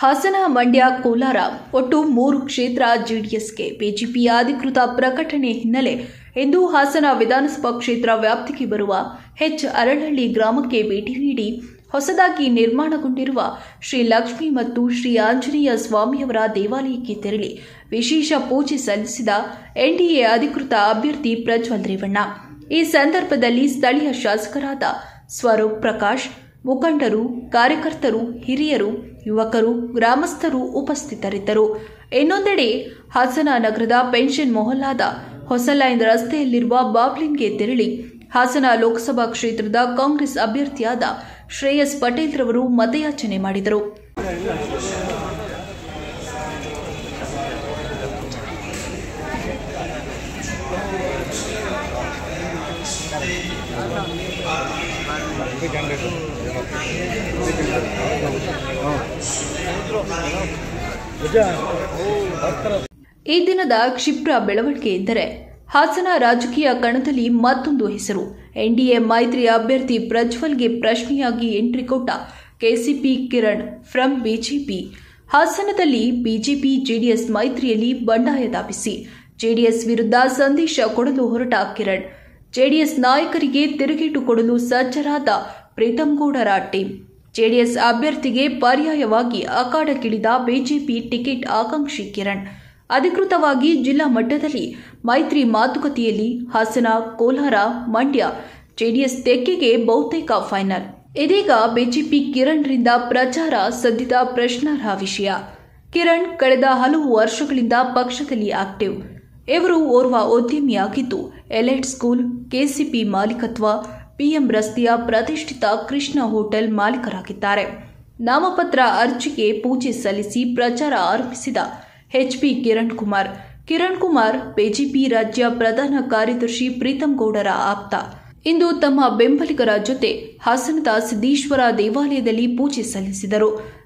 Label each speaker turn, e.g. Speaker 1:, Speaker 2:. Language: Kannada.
Speaker 1: ಹಾಸನ ಮಂಡ್ಯ ಕೋಲಾರ ಒಟ್ಟು ಮೂರು ಕ್ಷೇತ್ರ ಜೆಡಿಎಸ್ಗೆ ಬಿಜೆಪಿಯ ಅಧಿಕೃತ ಪ್ರಕಟಣೆ ಹಿನ್ನೆಲೆ ಇಂದು ಹಾಸನ ವಿಧಾನಸಭಾ ಕ್ಷೇತ್ರ ವ್ಯಾಪ್ತಿಗೆ ಬರುವ ಹೆಚ್ ಅರಳಹಳ್ಳಿ ಗ್ರಾಮಕ್ಕೆ ಭೇಟಿ ನೀಡಿ ಹೊಸದಾಗಿ ನಿರ್ಮಾಣಗೊಂಡಿರುವ ಶ್ರೀ ಲಕ್ಷ್ಮಿ ಮತ್ತು ಶ್ರೀ ಆಂಜನೇಯ ಸ್ವಾಮಿಯವರ ದೇವಾಲಯಕ್ಕೆ ತೆರಳಿ ವಿಶೇಷ ಪೂಜೆ ಸಲ್ಲಿಸಿದ ಎನ್ಡಿಎ ಅಧಿಕೃತ ಅಭ್ಯರ್ಥಿ ಪ್ರಜ್ವಲ್ ರೇವಣ್ಣ ಈ ಸಂದರ್ಭದಲ್ಲಿ ಸ್ಥಳೀಯ ಶಾಸಕರಾದ ಸ್ವರೂಪ್ ಪ್ರಕಾಶ್ ಮುಖಂಡರು ಕಾರ್ಯಕರ್ತರು ಹಿರಿಯರು ಯುವಕರು ಗ್ರಾಮಸ್ಥರು ಉಪಸ್ಥಿತರಿದ್ದರು ಇನ್ನೊಂದೆಡೆ ಹಾಸನ ನಗರದ ಪೆನ್ಷನ್ ಮೊಹಲ್ಲಾದ ಹೊಸ ಲೈನ್ ರಸ್ತೆಯಲ್ಲಿರುವ ಬಾಬ್ಲಿನ್ಗೆ ತೆರಳಿ ಹಾಸನ ಲೋಕಸಭಾ ಕ್ಷೇತ್ರದ ಕಾಂಗ್ರೆಸ್ ಅಭ್ಯರ್ಥಿಯಾದ ಶ್ರೇಯಸ್ ಪಟೇಲ್ ರವರು ಮತಯಾಚನೆ ಮಾಡಿದರು ಈ ದಿನದ ಕ್ಷಿಪ್ರ ಬೆಳವಣಿಗೆ ಎಂದರೆ ಹಾಸನ ರಾಜಕೀಯ ಕಣದಲ್ಲಿ ಮತ್ತೊಂದು ಹೆಸರು ಎನ್ಡಿಎ ಮೈತ್ರಿ ಅಭ್ಯರ್ಥಿ ಪ್ರಜ್ವಲ್ಗೆ ಪ್ರಶ್ನೆಯಾಗಿ ಎಂಟ್ರಿ ಕೊಟ್ಟ ಕೆಸಿಪಿ ಕಿರಣ್ ಫ್ರಂ ಬಿಜೆಪಿ ಹಾಸನದಲ್ಲಿ ಬಿಜೆಪಿ ಜೆಡಿಎಸ್ ಮೈತ್ರಿಯಲ್ಲಿ ಬಂಡಾಯ ದಾಪಿಸಿ ಜೆಡಿಎಸ್ ವಿರುದ್ಧ ಸಂದೇಶ ಕೊಡಲು ಹೊರಟ ಕಿರಣ್ ಜೆಡಿಎಸ್ ನಾಯಕರಿಗೆ ತಿರುಗೇಟು ಕೊಡಲು ಸಜ್ಜರಾದ ಪ್ರೀತಂ ಗೌಡರ ಟೀಮ್ ಜೆಡಿಎಸ್ ಅಭ್ಯರ್ಥಿಗೆ ಪರ್ಯಾಯವಾಗಿ ಅಖಾಡಕ್ಕಿಳಿದ ಬಿಜೆಪಿ ಟಿಕೆಟ್ ಆಕಾಂಕ್ಷಿ ಕಿರಣ್ ಅಧಿಕೃತವಾಗಿ ಜಿಲ್ಲಾ ಮಟ್ಟದಲ್ಲಿ ಮೈತ್ರಿ ಮಾತುಕತೆಯಲ್ಲಿ ಹಾಸನ ಕೋಲಾರ ಮಂಡ್ಯ ಜೆಡಿಎಸ್ ತೆಕ್ಕೆಗೆ ಬಹುತೇಕ ಫೈನಲ್ ಇದೀಗ ಬಿಜೆಪಿ ಕಿರಣ್ರಿಂದ ಪ್ರಚಾರ ಸದ್ಯದ ಪ್ರಶ್ನಾರ್ಹ ವಿಷಯ ಕಿರಣ್ ಕಳೆದ ಹಲವು ವರ್ಷಗಳಿಂದ ಪಕ್ಷದಲ್ಲಿ ಆಕ್ಟಿವ್ ಇವರು ಓರ್ವ ಉದ್ಯಮಿಯಾಗಿದ್ದು ಎಲೈಟ್ ಸ್ಕೂಲ್ ಕೆಸಿಪಿ ಮಾಲೀಕತ್ವ ಪಿಎಂ ರಸ್ತೆಯ ಪ್ರತಿಷ್ಠಿತ ಕೃಷ್ಣ ಹೋಟೆಲ್ ಮಾಲೀಕರಾಗಿದ್ದಾರೆ ನಾಮಪತ್ರ ಅರ್ಜಿಗೆ ಪೂಜೆ ಸಲ್ಲಿಸಿ ಪ್ರಚಾರ ಆರಂಭಿಸಿದ ಎಚ್ಪಿ ಕಿರಣ್ ಕುಮಾರ್ ಕಿರಣ್ ಕುಮಾರ್ ಬಿಜೆಪಿ ರಾಜ್ಯ ಪ್ರಧಾನ ಕಾರ್ಯದರ್ಶಿ ಪ್ರೀತಂ ಗೌಡರ ಆಪ್ತ ಇಂದು ತಮ್ಮ ಬೆಂಬಲಿಗರ ಜೊತೆ ಹಾಸನದ ಸಿದ್ದೇಶ್ವರ ದೇವಾಲಯದಲ್ಲಿ ಪೂಜೆ ಸಲ್ಲಿಸಿದರು